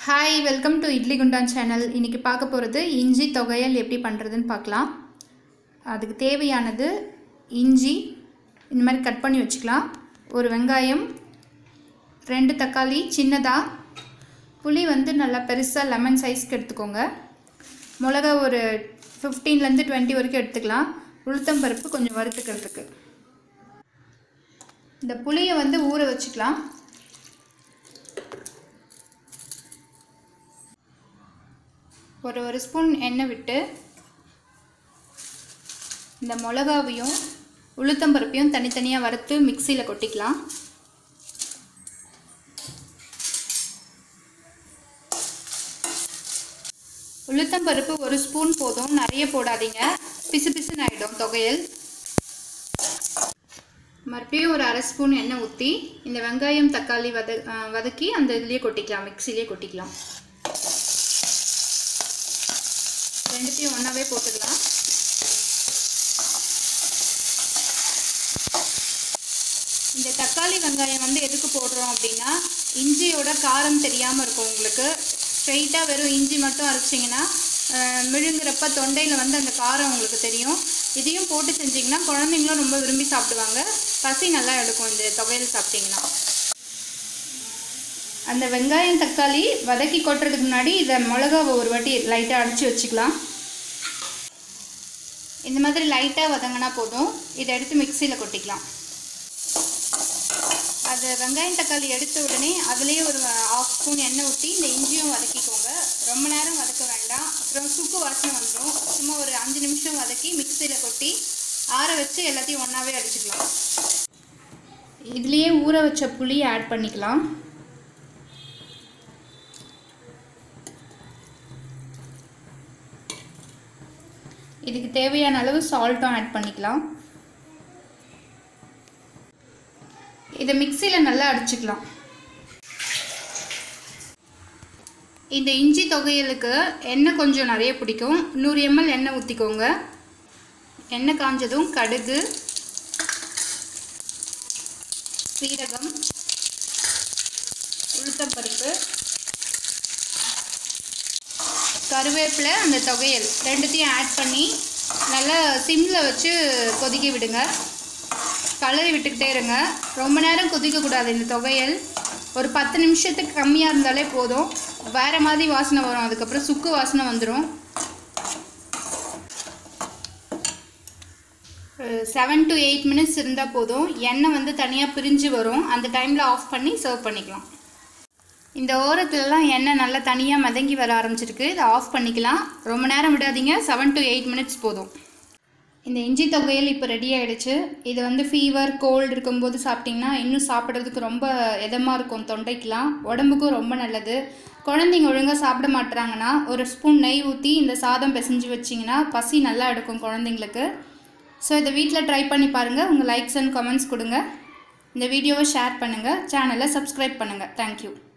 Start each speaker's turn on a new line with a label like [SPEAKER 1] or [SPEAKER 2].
[SPEAKER 1] hi welcome to idli குண்டான் channel இன்றைக்கி பார்க்க போகிறது இஞ்சி தொகையல் எப்படி பண்ணுறதுன்னு பார்க்கலாம் அதுக்கு தேவையானது இஞ்சி இந்த மாதிரி கட் பண்ணி வச்சுக்கலாம் ஒரு வெங்காயம் ரெண்டு தக்காளி சின்னதாக புளி வந்து நல்லா பெருசாக லெமன் சைஸ்க்கு எடுத்துக்கோங்க மிளகா ஒரு ஃபிஃப்டீன்லேருந்து டுவெண்ட்டி வரைக்கும் எடுத்துக்கலாம் உளுத்தம் பருப்பு கொஞ்சம் வறுத்துக்கிறதுக்கு இந்த புளியை வந்து ஊற வச்சுக்கலாம் ஒரு ஒரு ஸ்பூன் எண்ணெய் விட்டு இந்த மிளகாவையும் உளுத்தம்பருப்பையும் தனித்தனியாக வறுத்து மிக்சியில் கொட்டிக்கலாம் உளுத்தம்பருப்பு ஒரு ஸ்பூன் போதும் நிறைய போடாதீங்க பிசு பிசுன்னு ஆகிடும் தொகையல் மறுபடியும் ஒரு அரை ஸ்பூன் எண்ணெய் ஊற்றி இந்த வெங்காயம் தக்காளி வத வதக்கி அந்த இதுலேயே கொட்டிக்கலாம் மிக்சிலேயே கொட்டிக்கலாம் ரெண்டுத்தையும் ஒன்றாவே போட்டுக்கலாம் இந்த தக்காளி வெங்காயம் வந்து எதுக்கு போடுறோம் அப்படின்னா இஞ்சியோட காரம் தெரியாமல் இருக்கும் உங்களுக்கு ஸ்ட்ரைட்டாக வெறும் இஞ்சி மட்டும் அரைச்சிங்கன்னா மிழுங்குறப்ப தொண்டையில் வந்து அந்த காரம் உங்களுக்கு தெரியும் இதையும் போட்டு செஞ்சிங்கன்னா குழந்தைங்களும் ரொம்ப விரும்பி சாப்பிடுவாங்க பசி நல்லா எடுக்கும் இந்த துவையல் சாப்பிட்டிங்கன்னா அந்த வெங்காயம் தக்காளி வதக்கி கொட்டுறதுக்கு முன்னாடி இதை மிளகாவை ஒரு வாட்டி லைட்டாக அடித்து வச்சுக்கலாம் இந்த மாதிரி லைட்டாக வதங்கினா போதும் இதை எடுத்து மிக்சியில் கொட்டிக்கலாம் அது வெங்காயம் தக்காளி எடுத்த உடனே அதுலேயே ஒரு ஆஃப் ஸ்பூன் எண்ணெய் ஊற்றி இந்த இஞ்சியும் வதக்கிக்கோங்க ரொம்ப நேரம் வதக்க வேண்டாம் அப்புறம் சுக்கு வாசனை வந்துடும் சும்மா ஒரு அஞ்சு நிமிஷம் வதக்கி மிக்சியில் கொட்டி ஆற வச்சு எல்லாத்தையும் ஒன்றாவே அடிச்சுக்கலாம் இதுலேயே ஊற வச்ச புளி ஆட் பண்ணிக்கலாம் இதுக்கு தேவையான அளவு சால்ட்டும் ஆட் பண்ணிக்கலாம் இதை மிக்சியில் நல்லா அடிச்சுக்கலாம் இந்த இஞ்சி தொகையலுக்கு எண்ணெய் கொஞ்சம் நிறைய பிடிக்கும் நூறு எம்எல் எண்ணெய் ஊற்றிக்கோங்க எண்ணெய் காஞ்சதும் கடுகு சீரகம் உளுத்தப்பருப்பு கருவேப்பிலை அந்த தொகையல் ரெண்டுத்தையும் ஆட் பண்ணி நல்லா சிம்மில் வச்சு கொதிக்க விடுங்க கலரி விட்டுக்கிட்டே இருங்க ரொம்ப நேரம் கொதிக்கக்கூடாது இந்த தொகையல் ஒரு பத்து நிமிஷத்துக்கு கம்மியாக இருந்தாலே போதும் வேறு மாதிரி வாசனை வரும் அதுக்கப்புறம் சுக்கு வாசனை வந்துடும் செவன் டு எயிட் மினிட்ஸ் இருந்தால் போதும் எண்ணெய் வந்து தனியாக பிரிஞ்சு வரும் அந்த டைமில் ஆஃப் பண்ணி சர்வ் பண்ணிக்கலாம் இந்த ஓரத்துலலாம் எண்ணெய் நல்லா தனியாக மதங்கி வர ஆரம்பிச்சிருக்கு இதை ஆஃப் பண்ணிக்கலாம் ரொம்ப நேரம் விடாதீங்க செவன் டு எயிட் மினிட்ஸ் போதும் இந்த இஞ்சி தொகையில் இப்போ ரெடி ஆகிடுச்சு இது வந்து ஃபீவர் கோல்டு இருக்கும்போது சாப்பிட்டிங்கன்னா இன்னும் சாப்பிட்றதுக்கு ரொம்ப இதமாக இருக்கும் தொண்டைக்கெலாம் உடம்புக்கும் ரொம்ப நல்லது குழந்தைங்க ஒழுங்காக சாப்பிட மாட்டுறாங்கன்னா ஒரு ஸ்பூன் நெய் ஊற்றி இந்த சாதம் பிசைஞ்சு வச்சிங்கன்னா பசி நல்லா எடுக்கும் குழந்தைங்களுக்கு ஸோ இதை வீட்டில் ட்ரை பண்ணி பாருங்கள் உங்கள் லைக்ஸ் அண்ட் கமெண்ட்ஸ் கொடுங்க இந்த வீடியோவை ஷேர் பண்ணுங்கள் சேனலை சப்ஸ்கிரைப் பண்ணுங்கள் தேங்க்யூ